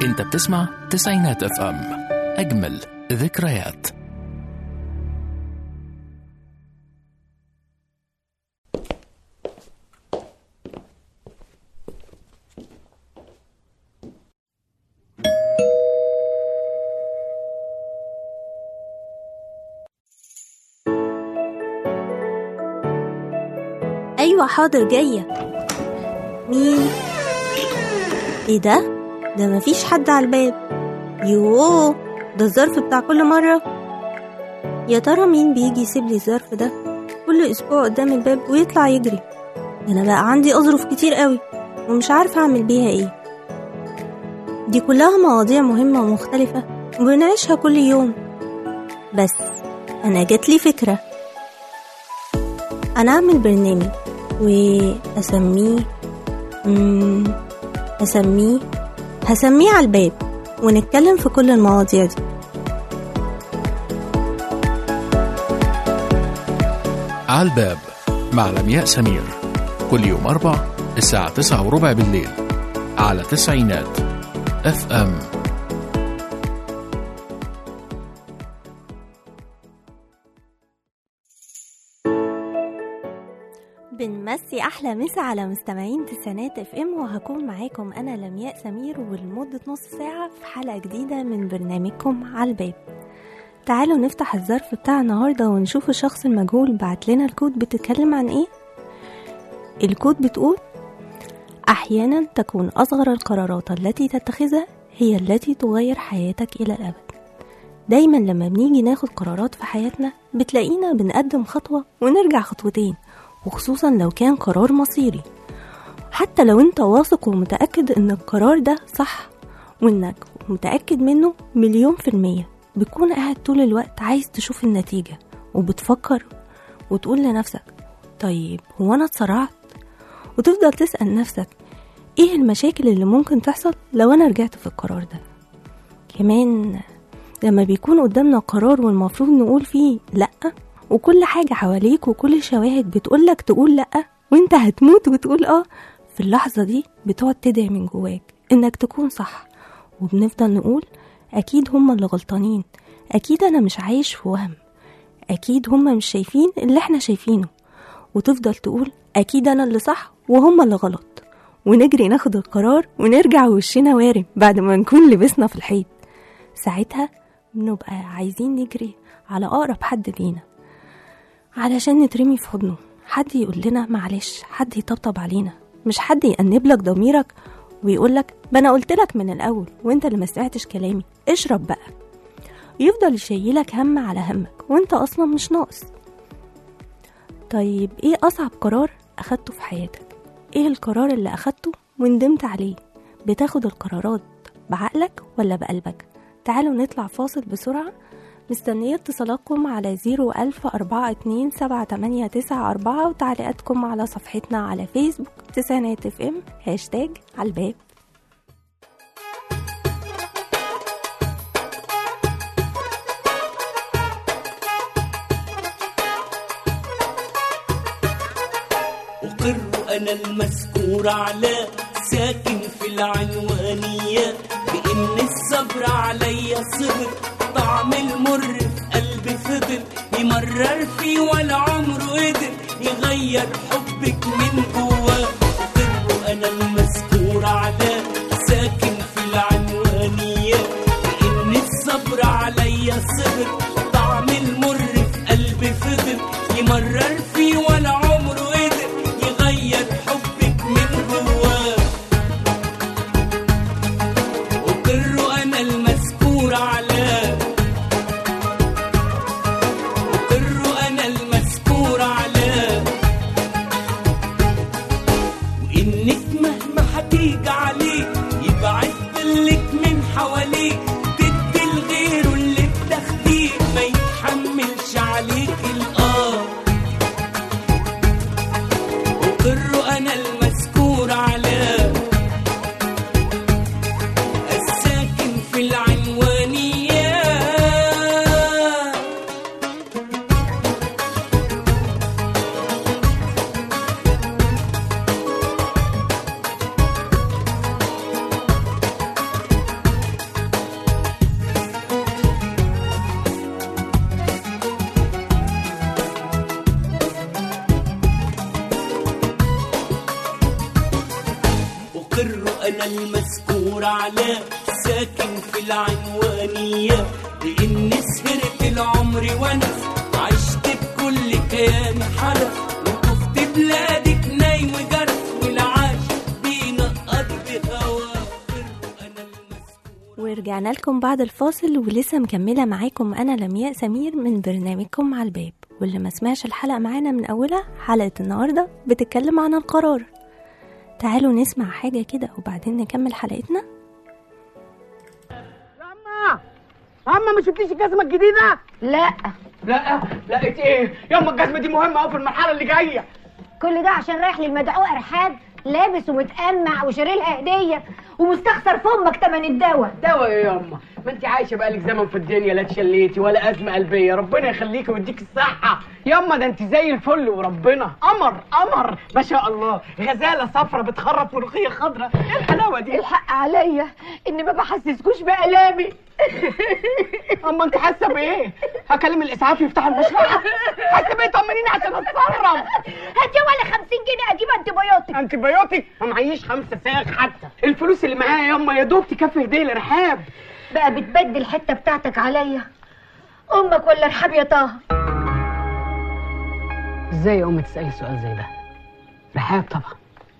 انت بتسمع تسعينات اف ام اجمل ذكريات أيوة حاضر جاية مين؟ ايه ده؟ ده مفيش حد على الباب يوه ده الظرف بتاع كل مرة يا ترى مين بيجي يسيب لي الظرف ده كل أسبوع قدام الباب ويطلع يجري ده أنا بقى عندي أظرف كتير قوي ومش عارفة أعمل بيها إيه دي كلها مواضيع مهمة ومختلفة وبنعيشها كل يوم بس أنا جاتلي فكرة أنا أعمل برنامج وأسميه مم، أسميه هسميه على الباب ونتكلم في كل المواضيع دي على الباب مع لمياء سمير كل يوم أربع الساعة تسعة وربع بالليل على تسعينات اف ام بنمسي احلى مسا على مستمعين تسعينات اف ام وهكون معاكم انا لمياء سمير ولمده نص ساعه في حلقه جديده من برنامجكم على الباب تعالوا نفتح الظرف بتاع النهارده ونشوف الشخص المجهول بعت لنا الكود بتتكلم عن ايه الكود بتقول احيانا تكون اصغر القرارات التي تتخذها هي التي تغير حياتك الى الابد دايما لما بنيجي ناخد قرارات في حياتنا بتلاقينا بنقدم خطوه ونرجع خطوتين وخصوصا لو كان قرار مصيري حتى لو انت واثق ومتأكد ان القرار ده صح وانك متأكد منه مليون في المية بتكون قاعد طول الوقت عايز تشوف النتيجة وبتفكر وتقول لنفسك طيب هو انا اتسرعت وتفضل تسأل نفسك ايه المشاكل اللي ممكن تحصل لو انا رجعت في القرار ده كمان لما بيكون قدامنا قرار والمفروض نقول فيه لأ وكل حاجة حواليك وكل الشواهد بتقولك تقول لأ وانت هتموت وتقول اه في اللحظة دي بتقعد تدعي من جواك انك تكون صح وبنفضل نقول اكيد هما اللي غلطانين اكيد انا مش عايش في وهم اكيد هما مش شايفين اللي احنا شايفينه وتفضل تقول اكيد انا اللي صح وهما اللي غلط ونجري ناخد القرار ونرجع وشنا وارم بعد ما نكون لبسنا في الحيط ساعتها بنبقى عايزين نجري على اقرب حد لينا علشان نترمي في حضنه حد يقول لنا معلش حد يطبطب علينا مش حد يأنب لك ضميرك ويقول لك ما انا قلت لك من الاول وانت اللي ما سمعتش كلامي اشرب بقى يفضل يشيلك هم على همك وانت اصلا مش ناقص طيب ايه اصعب قرار اخدته في حياتك ايه القرار اللي اخدته وندمت عليه بتاخد القرارات بعقلك ولا بقلبك تعالوا نطلع فاصل بسرعة مستنية اتصالاتكم على زيرو ألف أربعة اتنين سبعة تمانية تسعة أربعة وتعليقاتكم على صفحتنا على فيسبوك تسعينات اف ام هاشتاج على الباب أقر أنا المذكور على ساكن في العنوانية بإن الصبر عليا صبر طعم المر في قلبي فضل يمرر فيه ولا عمره قدر يغير حبك من جواه أقر أنا المذكور على ساكن في العنوانية بإن الصبر عليا صبر طعم المر في قلبي فضل يمرر فيه ولا عمره قدر يغير حبك من جواه أقر أنا المذكور على أقر أنا المذكور على وإنك مهما هتيجي عليك يبعد ظلك من حواليك تدي لغيره اللي بتاخديه ما يتحملش عليك الآه أقر أنا المذكور على الساكن في العنوانية أنا المذكور على ساكن في العنوانية لإني سهرت العمر وأنا عشت بكل كيان حلف وطفت بلادك ناي وجرف والعاش بينا قضي هوا أنا المذكور ورجعنا لكم بعد الفاصل ولسه مكملة معاكم أنا لمياء سمير من برنامجكم على الباب واللي ما سمعش الحلقة معانا من أولها حلقة النهاردة بتتكلم عن القرار تعالوا نسمع حاجة كده وبعدين نكمل حلقتنا اما اما ما شفتيش الجزمه الجديده لا لا لقيت ايه ياما الجزمه دي مهمه قوي في المرحله اللي جايه كل ده عشان رايح للمدعوة رحاب لابس ومتقمع وشاري لها هديه ومستخسر في امك تمن الدواء دواء ايه ياما ما انت عايشه بقالك زمن في الدنيا لا اتشليتي ولا ازمه قلبيه ربنا يخليكي ويديك الصحه ياما ده انت زي الفل وربنا قمر قمر ما شاء الله غزاله صفرة بتخرط ملوخيه خضراء ايه الحلاوه دي الحق عليا اني ما بحسسكوش بالامي اما انت حاسه بايه هكلم الاسعاف يفتحوا المشرحه حاسه بايه طمنيني عشان اتصرف هاتي ولا 50 جنيه اجيب انتبيوتك انت بيوتك ما معيش خمسة ساغ حتى الفلوس اللي معايا ياما يا دوب تكفي هديه لرحاب بقى بتبدل الحته بتاعتك عليا امك ولا رحاب يا طه ازاي يا امي تسالي سؤال زي ده رحاب طبعا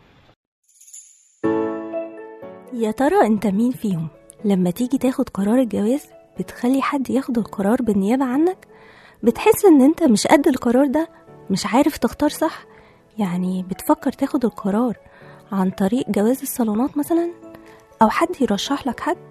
يا ترى انت مين فيهم لما تيجي تاخد قرار الجواز بتخلي حد ياخد القرار بالنيابة عنك بتحس ان انت مش قد القرار ده مش عارف تختار صح يعني بتفكر تاخد القرار عن طريق جواز الصالونات مثلا او حد يرشح لك حد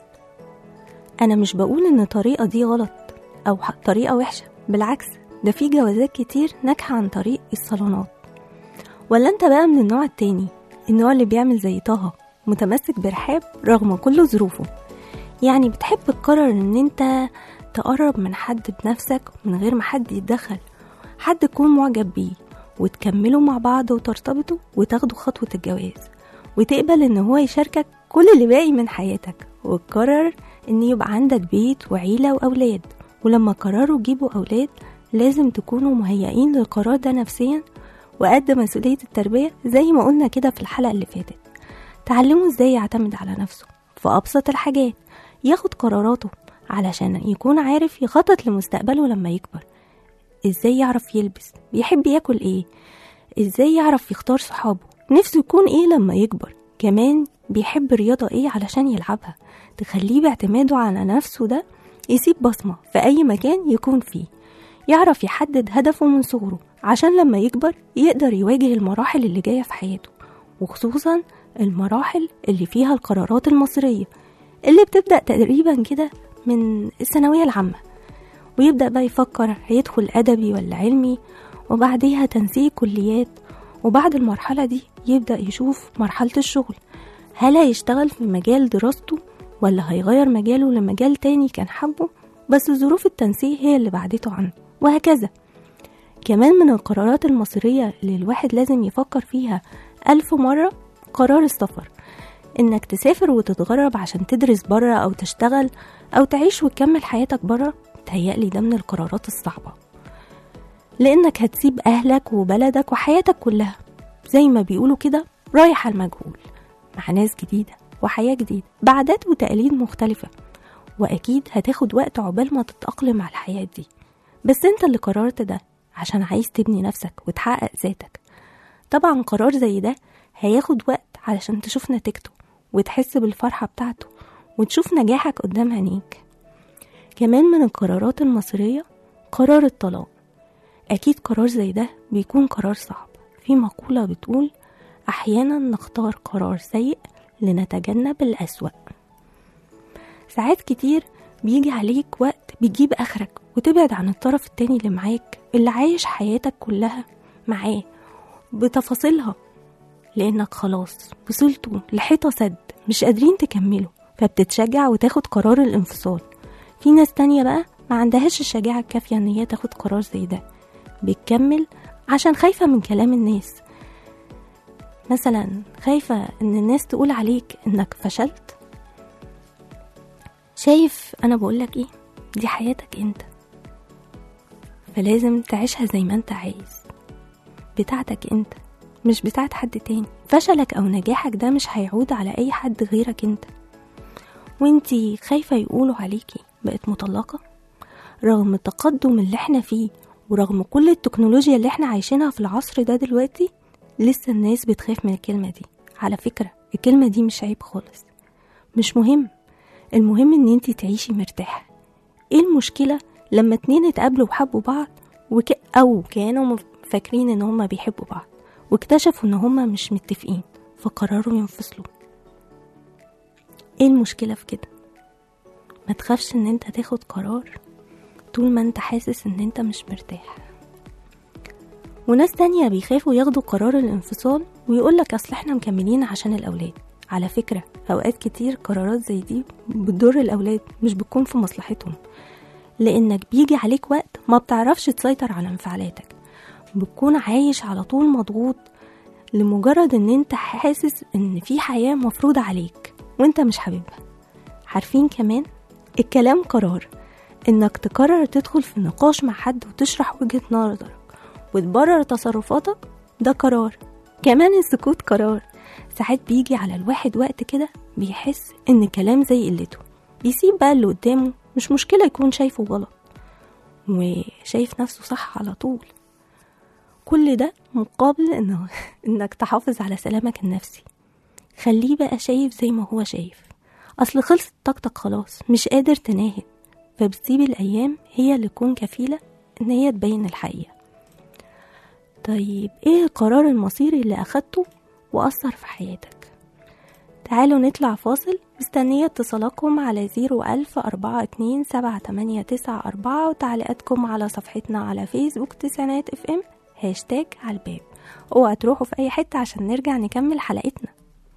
انا مش بقول ان الطريقة دي غلط او ح- طريقة وحشة بالعكس ده في جوازات كتير ناجحة عن طريق الصالونات ولا انت بقى من النوع التاني النوع اللي بيعمل زي طه متمسك برحاب رغم كل ظروفه يعني بتحب تقرر ان انت تقرب من حد بنفسك من غير ما حد يتدخل حد تكون معجب بيه وتكملوا مع بعض وترتبطوا وتاخدوا خطوة الجواز وتقبل ان هو يشاركك كل اللي باقي من حياتك وتقرر ان يبقى عندك بيت وعيلة واولاد ولما قرروا تجيبوا اولاد لازم تكونوا مهيئين للقرار ده نفسيا وقد مسؤولية التربية زي ما قلنا كده في الحلقة اللي فاتت تعلمه ازاي يعتمد على نفسه في أبسط الحاجات ياخد قراراته علشان يكون عارف يخطط لمستقبله لما يكبر ازاي يعرف يلبس بيحب ياكل ايه ازاي يعرف يختار صحابه نفسه يكون ايه لما يكبر كمان بيحب رياضة ايه علشان يلعبها تخليه باعتماده على نفسه ده يسيب بصمة في أي مكان يكون فيه يعرف يحدد هدفه من صغره عشان لما يكبر يقدر يواجه المراحل اللي جاية في حياته وخصوصا المراحل اللي فيها القرارات المصيرية اللي بتبدأ تقريبا كده من الثانوية العامة ويبدأ بقى يفكر هيدخل أدبي ولا علمي وبعديها تنسيق كليات وبعد المرحلة دي يبدأ يشوف مرحلة الشغل هل هيشتغل في مجال دراسته ولا هيغير مجاله لمجال تاني كان حبه بس ظروف التنسيق هي اللي بعدته عنه وهكذا كمان من القرارات المصيرية اللي الواحد لازم يفكر فيها ألف مرة قرار السفر إنك تسافر وتتغرب عشان تدرس برا أو تشتغل أو تعيش وتكمل حياتك برا تهيألي ده من القرارات الصعبة لأنك هتسيب أهلك وبلدك وحياتك كلها زي ما بيقولوا كده رايح على المجهول مع ناس جديدة وحياة جديدة بعادات وتقاليد مختلفة وأكيد هتاخد وقت عقبال ما تتأقلم على الحياة دي بس انت اللي قررت ده عشان عايز تبني نفسك وتحقق ذاتك طبعا قرار زي ده هياخد وقت علشان تشوف نتيجته وتحس بالفرحة بتاعته وتشوف نجاحك قدام عينيك كمان من القرارات المصيرية قرار الطلاق أكيد قرار زي ده بيكون قرار صعب في مقولة بتقول أحيانا نختار قرار سيء لنتجنب الأسوأ ساعات كتير بيجي عليك وقت بتجيب آخرك وتبعد عن الطرف التاني اللي معاك اللي عايش حياتك كلها معاه بتفاصيلها لأنك خلاص وصلتوا لحيطة سد مش قادرين تكملوا فبتتشجع وتاخد قرار الانفصال في ناس تانية بقى ما عندهاش الشجاعة الكافية ان هي تاخد قرار زي ده بتكمل عشان خايفة من كلام الناس مثلا خايفة ان الناس تقول عليك انك فشلت شايف انا بقولك ايه دي حياتك انت فلازم تعيشها زي ما انت عايز بتاعتك انت مش بتاعت حد تاني فشلك أو نجاحك ده مش هيعود على أي حد غيرك انت وانتي خايفة يقولوا عليكي بقت مطلقة رغم التقدم اللي احنا فيه ورغم كل التكنولوجيا اللي احنا عايشينها في العصر ده دلوقتي لسه الناس بتخاف من الكلمة دي على فكرة الكلمة دي مش عيب خالص مش مهم المهم ان انتي تعيشي مرتاحة ايه المشكلة لما اتنين اتقابلوا وحبوا بعض وك... او كانوا مف- فاكرين ان هما بيحبوا بعض واكتشفوا ان هما مش متفقين فقرروا ينفصلوا ايه المشكلة في كده ما تخافش ان انت تاخد قرار طول ما انت حاسس ان انت مش مرتاح وناس تانية بيخافوا ياخدوا قرار الانفصال ويقولك اصل احنا مكملين عشان الاولاد على فكرة اوقات كتير قرارات زي دي بتضر الاولاد مش بتكون في مصلحتهم لانك بيجي عليك وقت ما بتعرفش تسيطر على انفعالاتك بتكون عايش على طول مضغوط لمجرد ان انت حاسس ان في حياة مفروضة عليك وانت مش حاببها عارفين كمان الكلام قرار انك تقرر تدخل في نقاش مع حد وتشرح وجهة نظرك وتبرر تصرفاتك ده قرار كمان السكوت قرار ساعات بيجي على الواحد وقت كده بيحس ان الكلام زي قلته بيسيب بقى اللي قدامه مش مشكلة يكون شايفه غلط وشايف نفسه صح على طول كل ده مقابل إنه انك تحافظ على سلامك النفسي خليه بقى شايف زي ما هو شايف اصل خلصت طاقتك خلاص مش قادر تناهد فبتسيب الايام هي اللي تكون كفيلة ان هي تبين الحقيقة طيب ايه القرار المصيري اللي اخدته واثر في حياتك تعالوا نطلع فاصل مستنية اتصالاتكم على زيرو ألف أربعة اتنين سبعة تمانية تسعة أربعة وتعليقاتكم على صفحتنا على فيسبوك تسعينات اف ام هاشتاج على الباب اوعى تروحوا في أي حتة عشان نرجع نكمل حلقتنا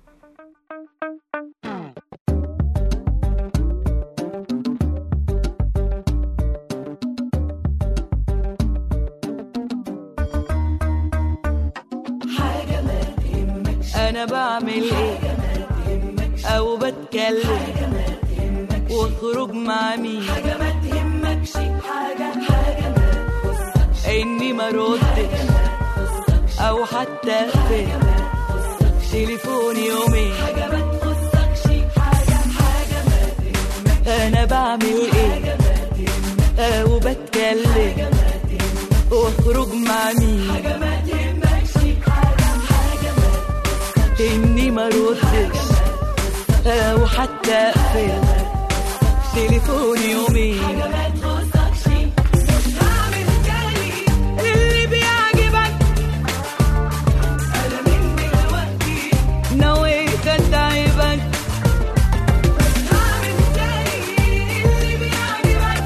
انا بعمل ايه او بتكلم واخرج مع مين حاجه ما تهمكش حاجه حاجه ما تخصكش اني ما ردش او حتى اقفل تليفوني يومين حاجه ما تخصكش حاجه حاجه ما تهمكش انا بعمل ايه او بتكلم واخرج مع مين حاجه ما تهمكش حاجه حاجه ما اني ما ردش او حتى اقفل تليفوني يومين اللي بيعجبك انا من دلوقتي نويت اتعبك اللي بيعجبك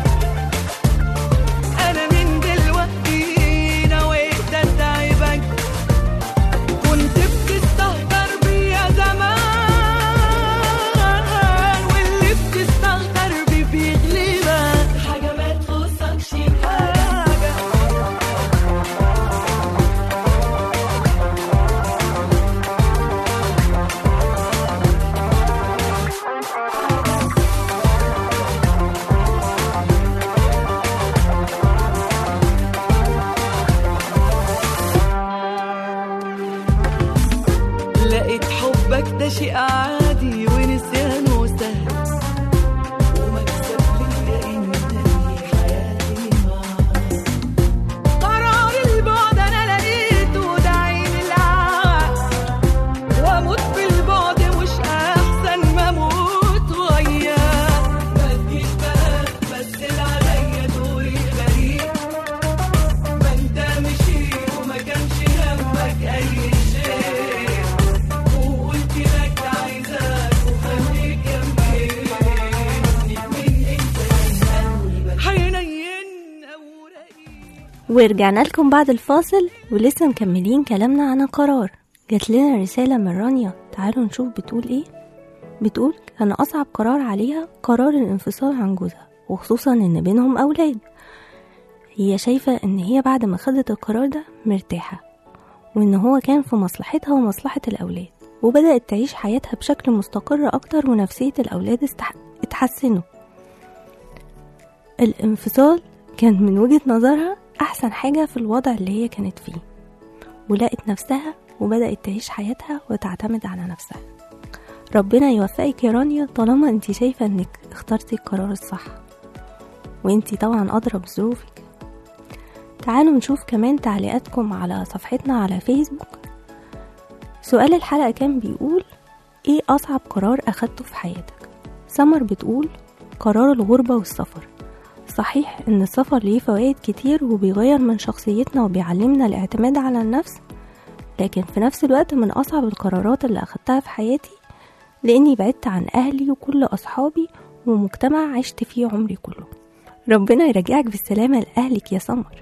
انا من دلوقتي نويت اتعبك كنت بتستهتر بيا زمان واللي بتستهتر بيه بيغلبك حاجة ما تخصكش حاجة لقيت حبك ده شيء عادي ونسيانه سهل ومكسب ليا اني تاني حياتي معاك قرار البعد انا لقيته ده عين العقل واموت في البعد مش احسن ما اموت وياك ما تجيش بقى تمثل عليا دوري غريب ما انت مشيت وما كانش همك اي شيء وقلت لك عايزاك وخليك جنبي من انت حنين او رقيق ورجعنا لكم بعد الفاصل ولسه مكملين كلامنا عن القرار جات لنا رسالة من رانيا تعالوا نشوف بتقول ايه بتقول كان أصعب قرار عليها قرار الانفصال عن جوزها وخصوصا إن بينهم أولاد هي شايفة إن هي بعد ما خدت القرار ده مرتاحة وإن هو كان في مصلحتها ومصلحة الأولاد وبدأت تعيش حياتها بشكل مستقر أكتر ونفسية الأولاد استح... اتحسنوا الانفصال كان من وجهة نظرها أحسن حاجة في الوضع اللي هي كانت فيه ولقت نفسها وبدأت تعيش حياتها وتعتمد على نفسها ربنا يوفقك يا رانيا طالما انت شايفة انك اخترتي القرار الصح وانت طبعا أدرى بظروفك تعالوا نشوف كمان تعليقاتكم على صفحتنا على فيسبوك سؤال الحلقة كان بيقول ايه أصعب قرار أخدته في حياتك سمر بتقول قرار الغربة والسفر صحيح ان السفر ليه فوائد كتير وبيغير من شخصيتنا وبيعلمنا الاعتماد على النفس لكن في نفس الوقت من أصعب القرارات اللي أخدتها في حياتي لأني بعدت عن أهلي وكل أصحابي ومجتمع عشت فيه عمري كله ربنا يرجعك بالسلامة لأهلك يا سمر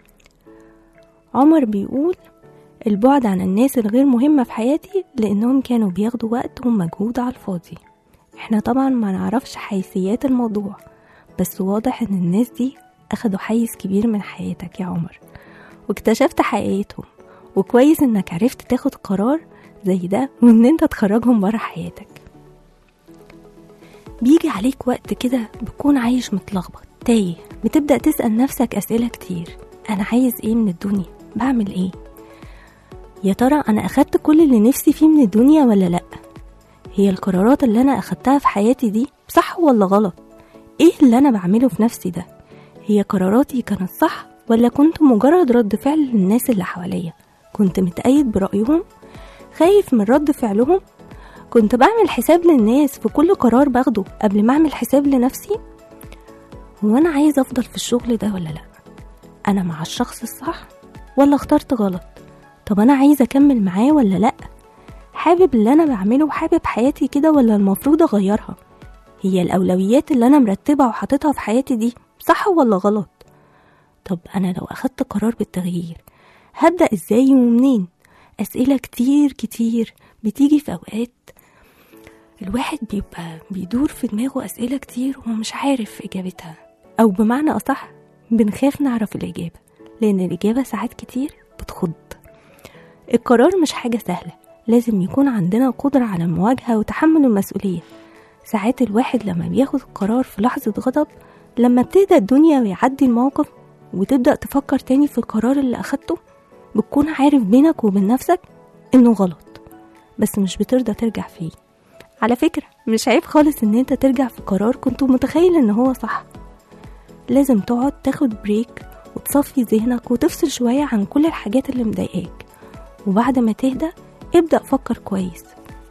عمر بيقول البعد عن الناس الغير مهمة في حياتي لأنهم كانوا بياخدوا وقت ومجهود على الفاضي احنا طبعا ما نعرفش حيثيات الموضوع بس واضح ان الناس دي أخدوا حيز كبير من حياتك يا عمر واكتشفت حقيقتهم وكويس انك عرفت تاخد قرار زي ده وان انت تخرجهم برا حياتك بيجي عليك وقت كده بتكون عايش متلخبط تايه بتبدأ تسأل نفسك أسئلة كتير أنا عايز إيه من الدنيا بعمل إيه يا ترى أنا أخدت كل اللي نفسي فيه من الدنيا ولا لأ هي القرارات اللي أنا أخدتها في حياتي دي صح ولا غلط إيه اللي أنا بعمله في نفسي ده هي قراراتي كانت صح ولا كنت مجرد رد فعل للناس اللي حواليا كنت متأيد برأيهم خايف من رد فعلهم كنت بعمل حساب للناس في كل قرار باخده قبل ما أعمل حساب لنفسي هو أنا عايز أفضل في الشغل ده ولا لأ أنا مع الشخص الصح ولا اخترت غلط طب أنا عايز أكمل معاه ولا لأ حابب اللي أنا بعمله وحابب حياتي كده ولا المفروض أغيرها هي الأولويات اللي أنا مرتبة وحاططها في حياتي دي صح ولا غلط طب أنا لو أخدت قرار بالتغيير هبدأ إزاي ومنين أسئلة كتير كتير بتيجي في أوقات الواحد بيبقى بيدور في دماغه أسئلة كتير ومش عارف إجابتها أو بمعنى أصح بنخاف نعرف الإجابة لأن الإجابة ساعات كتير بتخض القرار مش حاجة سهلة لازم يكون عندنا قدرة على المواجهة وتحمل المسؤولية ساعات الواحد لما بياخد القرار في لحظة غضب لما بتهدى الدنيا ويعدي الموقف وتبدأ تفكر تاني في القرار اللي أخدته بتكون عارف بينك وبين نفسك إنه غلط بس مش بترضى ترجع فيه على فكرة مش عيب خالص إن أنت ترجع في قرار كنت متخيل إن هو صح لازم تقعد تاخد بريك وتصفي ذهنك وتفصل شوية عن كل الحاجات اللي مضايقاك وبعد ما تهدى ابدأ فكر كويس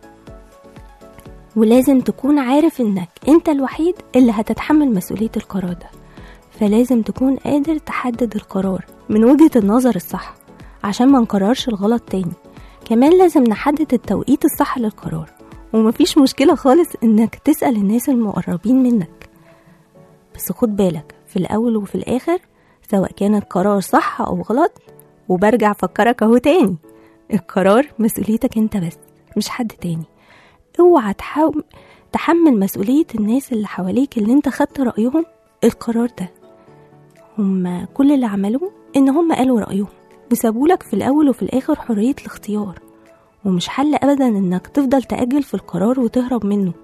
ولازم تكون عارف انك انت الوحيد اللي هتتحمل مسؤولية القرار ده فلازم تكون قادر تحدد القرار من وجهة النظر الصح عشان ما نكررش الغلط تاني كمان لازم نحدد التوقيت الصح للقرار ومفيش مشكلة خالص انك تسأل الناس المقربين منك بس خد بالك في الأول وفي الآخر سواء كان القرار صح أو غلط وبرجع أفكرك أهو تاني القرار مسؤوليتك انت بس مش حد تاني اوعى تحاول تحمل مسؤولية الناس اللي حواليك اللي انت خدت رأيهم القرار ده هما كل اللي عملوه ان هما قالوا رأيهم وسابولك في الأول وفي الآخر حرية الاختيار ومش حل أبدا انك تفضل تأجل في القرار وتهرب منه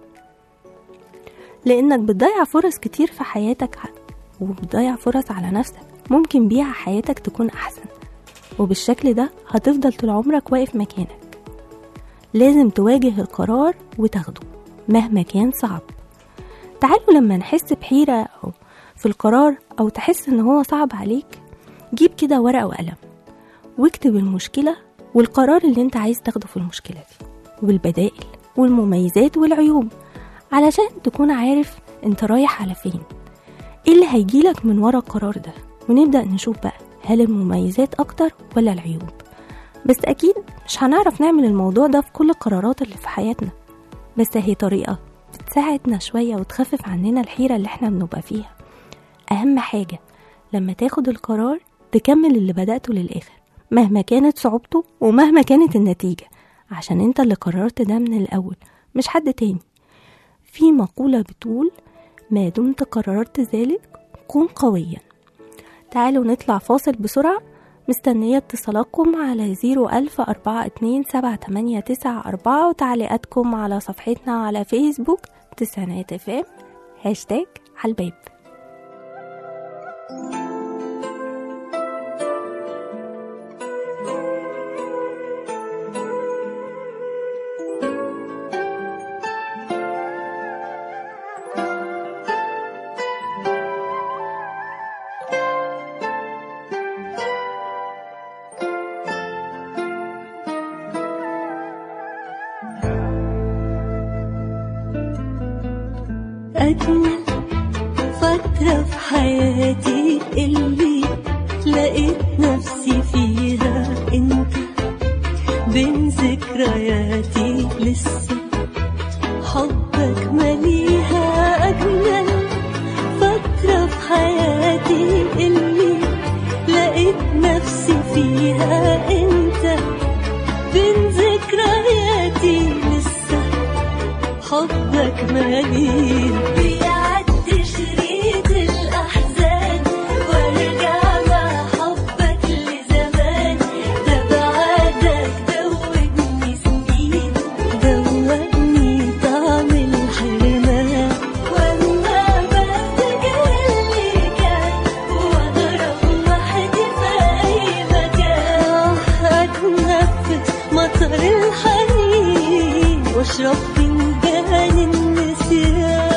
لأنك بتضيع فرص كتير في حياتك وبتضيع فرص على نفسك ممكن بيها حياتك تكون أحسن وبالشكل ده هتفضل طول عمرك واقف مكانك لازم تواجه القرار وتاخده مهما كان صعب تعالوا لما نحس بحيرة أو في القرار أو تحس إن هو صعب عليك جيب كده ورقة وقلم واكتب المشكلة والقرار اللي انت عايز تاخده في المشكلة دي والبدائل والمميزات والعيوب علشان تكون عارف انت رايح على فين ايه اللي هيجيلك من ورا القرار ده ونبدأ نشوف بقى هل المميزات أكتر ولا العيوب بس أكيد مش هنعرف نعمل الموضوع ده في كل القرارات اللي في حياتنا بس هي طريقة بتساعدنا شوية وتخفف عننا الحيرة اللي احنا بنبقى فيها أهم حاجة لما تاخد القرار تكمل اللي بدأته للآخر مهما كانت صعوبته ومهما كانت النتيجة عشان انت اللي قررت ده من الأول مش حد تاني في مقولة بتقول ما دمت قررت ذلك كن قويا تعالوا نطلع فاصل بسرعة مستنية اتصالاتكم على زيرو ألف أربعة اتنين سبعة تمانية تسعة أربعة وتعليقاتكم على صفحتنا على فيسبوك تسعينات فام هاشتاج على الباب أجمل فترة في حياتي اللي لقيت نفسي فيها انت بين ذكرياتي لسه حبك مليها أجمل فترة في حياتي اللي لقيت نفسي فيها انت بين ذكرياتي لسه حبك مليء بيعدي شريط الأحزان وارجع مع حبك لزمان ده بعدك دوبني سنين دوبني طعم الحرمان واما بفتكر اللي كان واغرب وحدي في اي مكان اتنفس مطر الحنين واشرب فنجان النسيان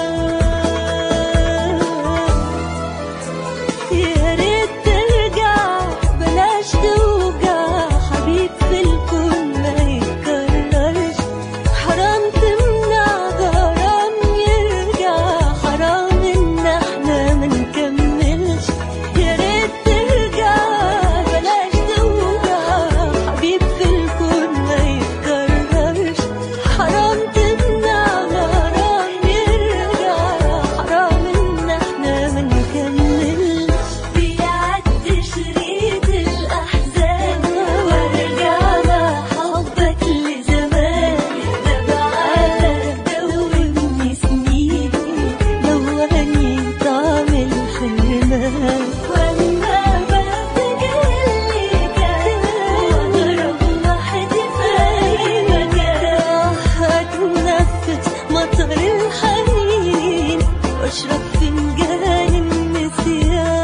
يا ريت ترجع بلاش توجع حبيب في الكون ما يتكررش حرام تمنع غرام يرجع حرام ان احنا ما نكملش يا ريت ترجع بلاش توجع حبيب في الكون ما يتكررش حرام تمنع غرام يرجع حرام ان احنا ما نكملش بيعدي شريط الاحزان وارجع مع حبك لزمان ده بعدك دوبني سنين دواني طعم الحرمان واما بفتكر اللي كان واضرب وحدي في اي مكان اتنفس مطر الحنين واشرب فنجان النسيان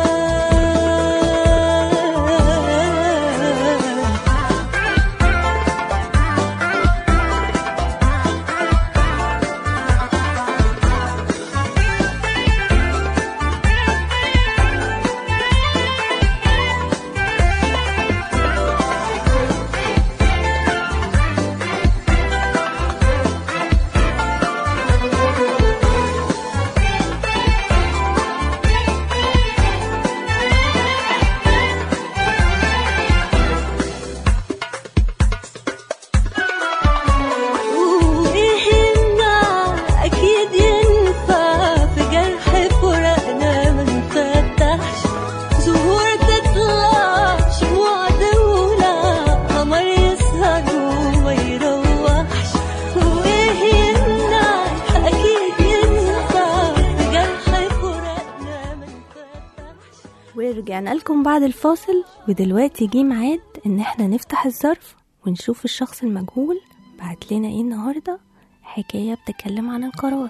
وإيه يمنع أكيد ينفع في جرح فراقنا ما نفتحش زهور تطلع شموع تولع قمر يسهر وما يروحش وإيه يمنع أكيد ينفع في جرح فراقنا ما نفتحش ورجعنا لكم بعد الفاصل ودلوقتي جه ميعاد ان احنا نفتح الظرف ونشوف الشخص المجهول بعت لنا ايه النهارده حكايه بتتكلم عن القرار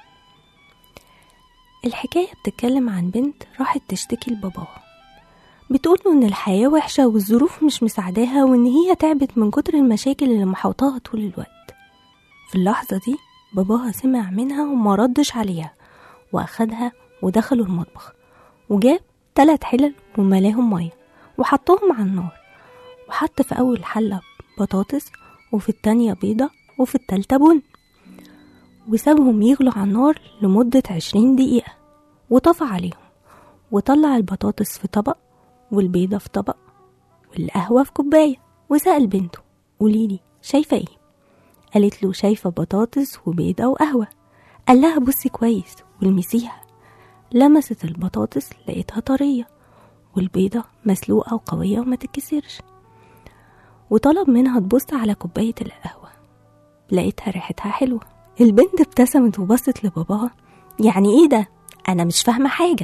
الحكايه بتتكلم عن بنت راحت تشتكي لباباها بتقول له ان الحياه وحشه والظروف مش مساعداها وان هي تعبت من كتر المشاكل اللي محوطاها طول الوقت في اللحظه دي باباها سمع منها وما ردش عليها واخدها ودخلوا المطبخ وجاب تلات حلل وملاهم ميه وحطهم على النار وحط في أول حلة بطاطس وفي التانية بيضة وفي التالتة بن وسابهم يغلوا على النار لمدة عشرين دقيقة وطفى عليهم وطلع البطاطس في طبق والبيضة في طبق والقهوة في كوباية وسأل بنته قوليلي شايفة ايه قالت له شايفة بطاطس وبيضة وقهوة قال لها بصي كويس والمسيها لمست البطاطس لقيتها طرية والبيضة مسلوقة وقوية وما تتكسرش وطلب منها تبص على كوباية القهوة لقيتها ريحتها حلوة البنت ابتسمت وبصت لباباها يعني ايه ده انا مش فاهمة حاجة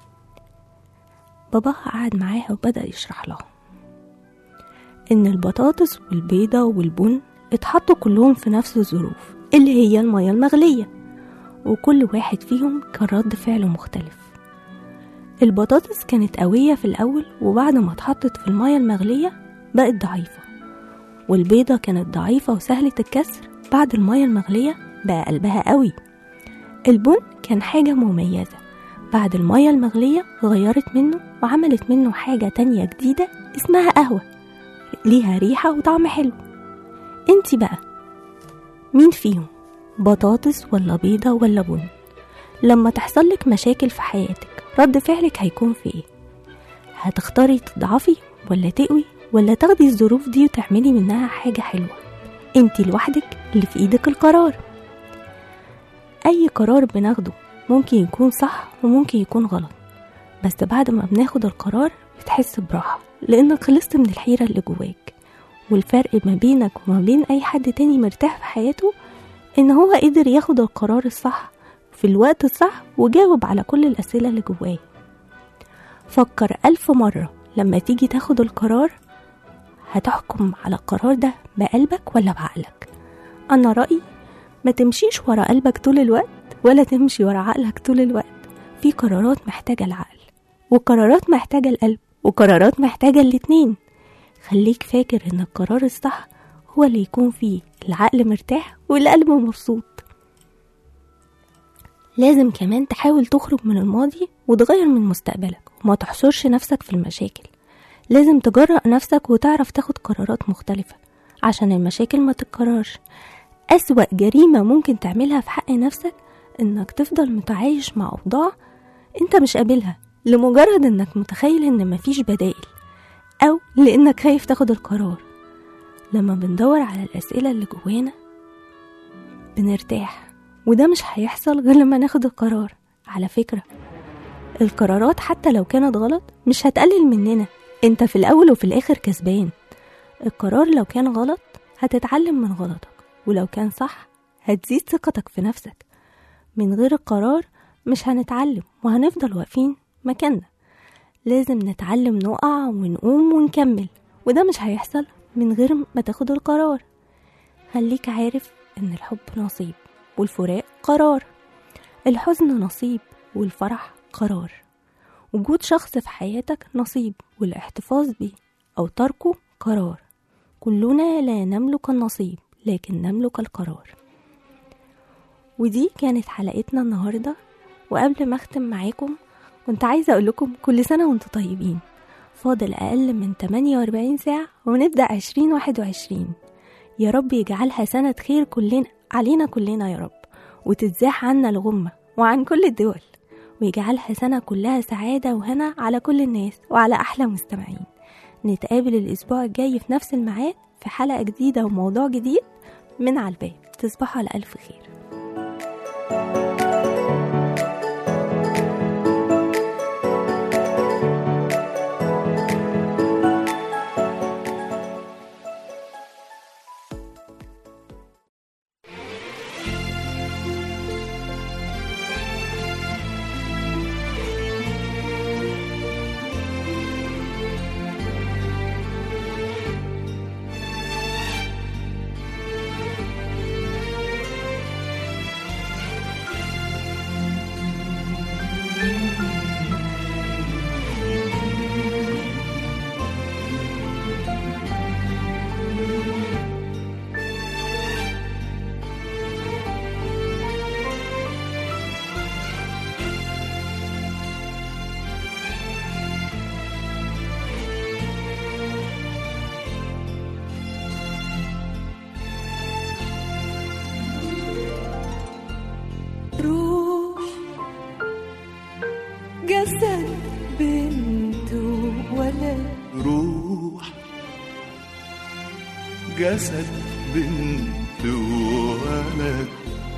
باباها قعد معاها وبدأ يشرح لها ان البطاطس والبيضة والبن اتحطوا كلهم في نفس الظروف اللي هي المية المغلية وكل واحد فيهم كان رد فعله مختلف البطاطس كانت قوية في الأول وبعد ما اتحطت في المية المغلية بقت ضعيفة والبيضة كانت ضعيفة وسهلة الكسر بعد المية المغلية بقى قلبها قوي البن كان حاجة مميزة بعد المية المغلية غيرت منه وعملت منه حاجة تانية جديدة اسمها قهوة ليها ريحة وطعم حلو انتي بقى مين فيهم بطاطس ولا بيضة ولا بن لما تحصل لك مشاكل في حياتك رد فعلك هيكون في ايه هتختاري تضعفي ولا تقوي ولا تاخدي الظروف دي وتعملي منها حاجة حلوة انتي لوحدك اللي في ايدك القرار اي قرار بناخده ممكن يكون صح وممكن يكون غلط بس بعد ما بناخد القرار بتحس براحة لانك خلصت من الحيرة اللي جواك والفرق ما بينك وما بين اي حد تاني مرتاح في حياته ان هو قدر ياخد القرار الصح في الوقت الصح وجاوب على كل الاسئلة اللي جواه فكر ألف مرة لما تيجي تاخد القرار هتحكم على القرار ده بقلبك ولا بعقلك أنا رأيي ما تمشيش ورا قلبك طول الوقت ولا تمشي ورا عقلك طول الوقت في قرارات محتاجة العقل وقرارات محتاجة القلب وقرارات محتاجة الاتنين خليك فاكر ان القرار الصح هو اللي يكون فيه العقل مرتاح والقلب مبسوط لازم كمان تحاول تخرج من الماضي وتغير من مستقبلك وما تحصرش نفسك في المشاكل لازم تجرأ نفسك وتعرف تاخد قرارات مختلفة عشان المشاكل ما تتكررش أسوأ جريمة ممكن تعملها في حق نفسك إنك تفضل متعايش مع أوضاع أنت مش قابلها لمجرد إنك متخيل إن مفيش بدائل أو لإنك خايف تاخد القرار لما بندور على الأسئلة اللي جوانا بنرتاح وده مش هيحصل غير لما ناخد القرار على فكرة القرارات حتى لو كانت غلط مش هتقلل مننا انت في الأول وفي الآخر كسبان القرار لو كان غلط هتتعلم من غلطك ولو كان صح هتزيد ثقتك في نفسك من غير القرار مش هنتعلم وهنفضل واقفين مكاننا لازم نتعلم نقع ونقوم ونكمل وده مش هيحصل من غير ما تاخد القرار خليك عارف ان الحب نصيب والفراق قرار الحزن نصيب والفرح قرار وجود شخص في حياتك نصيب والاحتفاظ بيه أو تركه قرار كلنا لا نملك النصيب لكن نملك القرار ودي كانت حلقتنا النهاردة وقبل ما أختم معاكم كنت عايزة أقول لكم كل سنة وانتم طيبين فاضل أقل من 48 ساعة ونبدأ 2021 يا رب يجعلها سنة خير كلنا علينا كلنا يا رب وتتزاح عنا الغمة وعن كل الدول ويجعلها سنة كلها سعادة وهنا على كل الناس وعلى أحلى مستمعين نتقابل الأسبوع الجاي في نفس الميعاد في حلقة جديدة وموضوع جديد من على الباب تصبحوا على ألف خير روح جسد بنت وولد روح جسد بنت وولد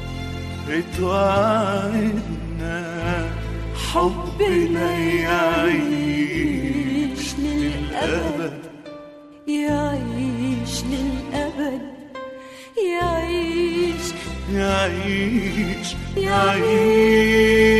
اتوعدنا حبنا يعيش للأبد يعيش للأبد يعيش يعيش يعيش